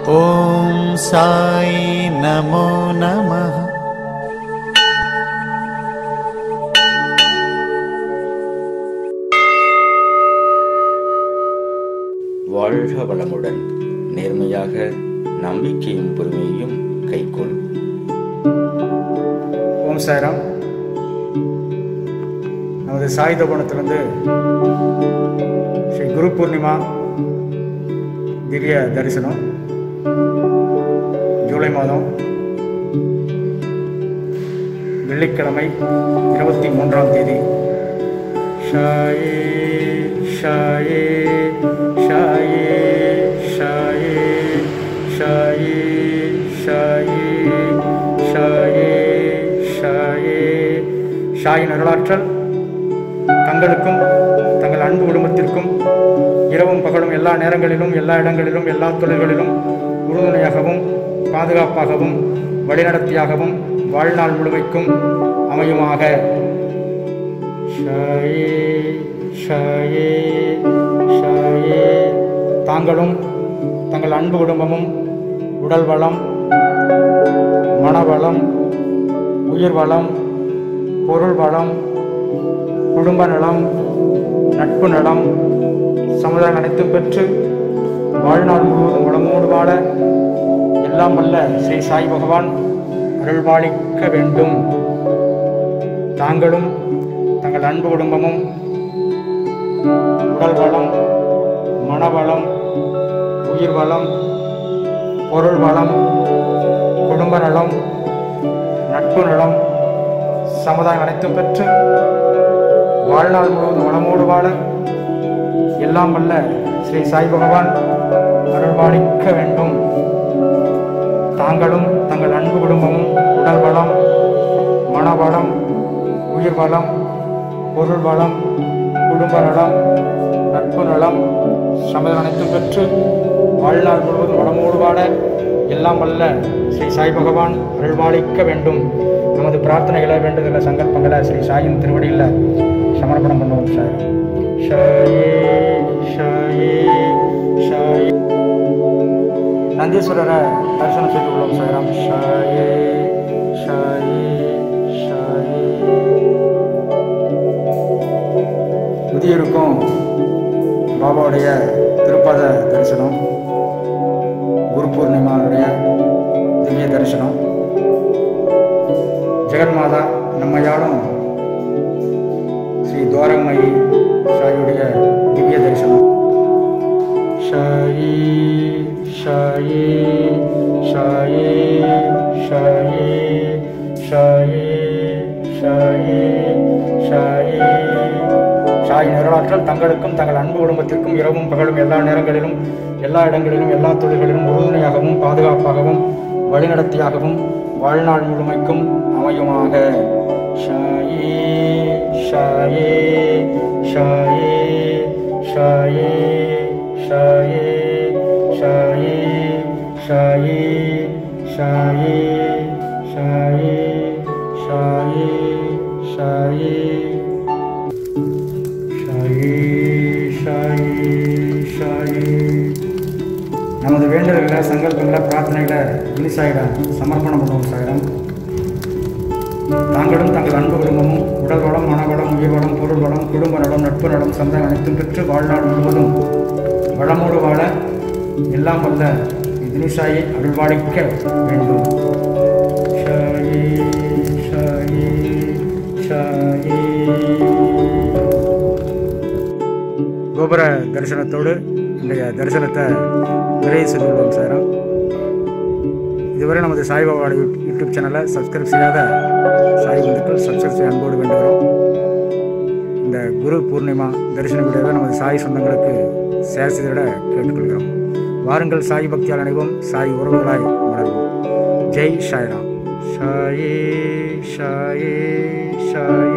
ॐ साई नमो नमः வாழ்க வளமுடன் நேர்மையாக நம்பிக்கையும் பொறுமையையும் கைக்கொள் ஓம் சாய்ராம் நமது சாயுத கோணத்திலிருந்து ஸ்ரீ குரு பூர்ணிமா திவ்ய தரிசனம் ஜூலை மாதம் வெள்ளிக்கிழமை இருபத்தி மூன்றாம் தேதி ஷாயே ஷாயே ஷாயே ஷாயே ஷாயே ஷாயே ஷாயே ஷாயே ஷாயின் அருளாற்றல் தங்களுக்கும் தங்கள் அன்பு குடும்பத்திற்கும் இரவும் பகலும் எல்லா நேரங்களிலும் எல்லா இடங்களிலும் எல்லா தொழில்களிலும் உறுதுணையாகவும் பாதுகாப்பாகவும் வழிநடத்தியாகவும் வாழ்நாள் முழுமைக்கும் அமையுமாக ஷாயே ஷாயே ஷாயே தாங்களும் தங்கள் அன்பு குடும்பமும் உடல் வளம் மனவளம் உயிர் வளம் பொருள் வளம் குடும்ப நலம் நட்பு நலம் சமுதாயம் அனைத்தும் பெற்று வாழ்நாள் முழுவதும் வளமோடு வாழ எல்லாம் வல்ல ஸ்ரீ சாய் பகவான் அருள்பாலிக்க வேண்டும் தாங்களும் தங்கள் அன்பு குடும்பமும் உடல் வளம் மனவளம் உயிர் வளம் பொருள் வளம் குடும்ப நலம் நட்பு நலம் சமுதாயம் அனைத்தும் பெற்று வாழ்நாள் முழுவதும் வளமோடு வாழ எல்லாம் வல்ல ஸ்ரீ சாய் பகவான் அருள்பாலிக்க வேண்டும் தாங்களும் தங்கள் அன்பு குடும்பமும் உடல் வளம் மனவளம் உயிர் வளம் பொருள் வளம் குடும்ப நலம் நட்பு நலம் சமயம் அனைத்தும் பெற்று வாழ்நாள் முழுவதும் வளமோடு வாழ எல்லாம் வல்ல ஸ்ரீ சாய் பகவான் அருள்பாலிக்க வேண்டும் நமது பிரார்த்தனைகளை வேண்டுதல சங்கல்பங்களை ஸ்ரீ சாயின் திருவடியில் சமர்ப்பணம் பண்ணுவோம் சார் ஷாயே ஷாயே ஷாயே நந்தீஸ்வரரை தரிசனம் செய்து கொள்வோம் சாய்ராம் ஷாயே ஷாயே ஷாயே முதியோருக்கும் பாபாவுடைய திருப்பாத தரிசனம் குரு பூர்ணிமாவுடைய திவ்ய தரிசனம் ஜெகன்மாதா நம்மையாளும் ஸ்ரீ துவாரகமயி சாயுடைய திவ்ய தரிசனம் ஷாயே ஷாயே ஷாயே ஷாயே ஷாயே ஷாயே ஷாயே ஷாயின் நிரலாற்றல் தங்களுக்கும் தங்கள் அன்பு குடும்பத்திற்கும் இரவும் பகலும் எல்லா நேரங்களிலும் எல்லா இடங்களிலும் எல்லா தொழில்களிலும் உறுதுணையாகவும் பாதுகாப்பாகவும் வழிநடத்தியாகவும் வாழ்நாள் முழுமைக்கும் அமையுமாக ஷாயே ஷாயே ஷாயே ஷாயே ஷாயே ஷாயே ஷாயே ஷாயே ஷாயே ஷாயே ஷாயே ஷாயே ஷாயே ஷாயே நமது வேண்டல்களை சங்கல்பங்களை பிரார்த்தனைகளை இனிசாயிடம் சமர்ப்பணம் பண்ணுவோம் சாயிடம் தாங்களும் தங்கள் அன்பு குடும்பமும் உடல் வளம் மனவளம் உயிர் வளம் பொருள் வளம் குடும்ப நலம் நட்பு நலம் சந்தம் அனைத்தும் பெற்று வாழ்நாள் முழுவதும் வளமோடு வாழ எல்லாம் வல்ல தினிசாயை அருள்வாளிக்க வேண்டும் ஷாயே ஷாயே ஷாயே கோபுர தரிசனத்தோடு இன்றைய தரிசனத்தை நிறைவு செய்து கொள்வோம் சாரம் இதுவரை நமது சாய்பாபாவோட யூ- யூடியூப் சேனலை சப்ஸ்கிரைப் செய்யாத சாய் பந்துக்கள் சப்ஸ்கிரைப் செய்ய அன்போடு வேண்டுகிறோம் இந்த குரு பூர்ணிமா தரிசன வீடியோவை நமது சாய் சொந்தங்களுக்கு ஷேர் செய்திட கேட்டுக்கொள்கிறோம் வாருங்கள் சாய் பக்தியால் அனைவரும் சாய் உறவுகளாய் உணர்வோம் ஜெய் சாய்ராம் ஷாயே ஷாயே ஷாயே